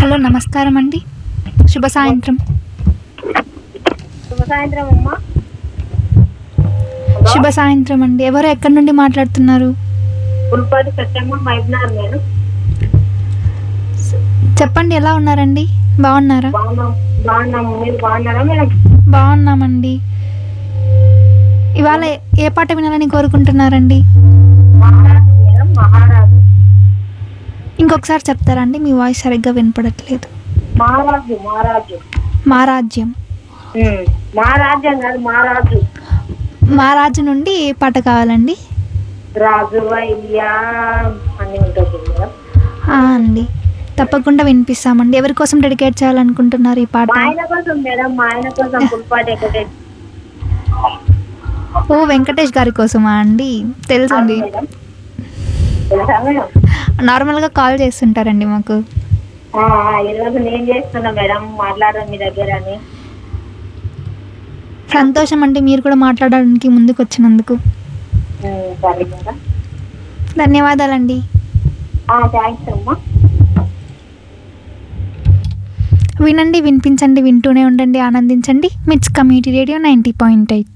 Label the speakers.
Speaker 1: hello నమస్కారం అండి శుభ సాయంత్రం
Speaker 2: శుభ సాయంత్రం అమ్మా
Speaker 1: శుభ సాయంత్రం అండి ఎవరు ఎక్కడి నుండి మాట్లాడుతున్నారు
Speaker 2: పుల్పాటి సత్యమ్మ మైబ్నార్ నేను
Speaker 1: చెప్పండి ఎలా ఉన్నారండి బాగున్నారా
Speaker 2: బాగున్నాం బాగున్నాము మీరు బాగున్నారా మేడం
Speaker 1: బాగున్నామండి ఇవాళ ఏ- ఏ పాట వినాలని కోరుకుంటున్నారండి
Speaker 2: మహారాజు మేడం మహారాజు
Speaker 1: ఇంకొకసారి చెప్తారా అండి మీ వాయిస్ సరిగ్గా వినపడట్లేదు
Speaker 2: మహారాజు మహారాజు
Speaker 1: మా రాజ్యం
Speaker 2: ఉమ్, మహారాజ్యం కాదు మహారాజు
Speaker 1: మా రాజు నుండి ఏ పాట కావాలండి
Speaker 2: రాజు అయ్యా అని ఉంటుంది మేడం
Speaker 1: ఆ అండి తప్పకుండా వినిపిస్తామండి ఎవరి కోసం డెడికేట్ చేయాలనుకుంటున్నారు ఈ పాట
Speaker 2: మా ఆయన కోసం మేడం మా ఆయన కోసం పుల్పాటి ఎక్కడే
Speaker 1: ఓ వెంకటేష్ గారి కోసమా అండి తెలుసండి
Speaker 2: మేడం తెలుసా మేడం
Speaker 1: నార్మల్గా కాల్ చేస్తుంటారండి మాకు
Speaker 2: ఆ, ఆ, ఈరోజు నేను చేస్తున్నా మేడం మాట్లాడడం మీ దగ్గర అని
Speaker 1: సంతోషం అండి మీరు కూడా మాట్లాడడానికి ముందుకు వచ్చినందుకు
Speaker 2: ఉమ్, సరే మేడం
Speaker 1: ధన్యవాదాలండి
Speaker 2: థ్యాంక్స్ అమ్మా
Speaker 1: వినండి వినిపించండి వింటూనే ఉండండి ఆనందించండి MITS community radio ninety point eight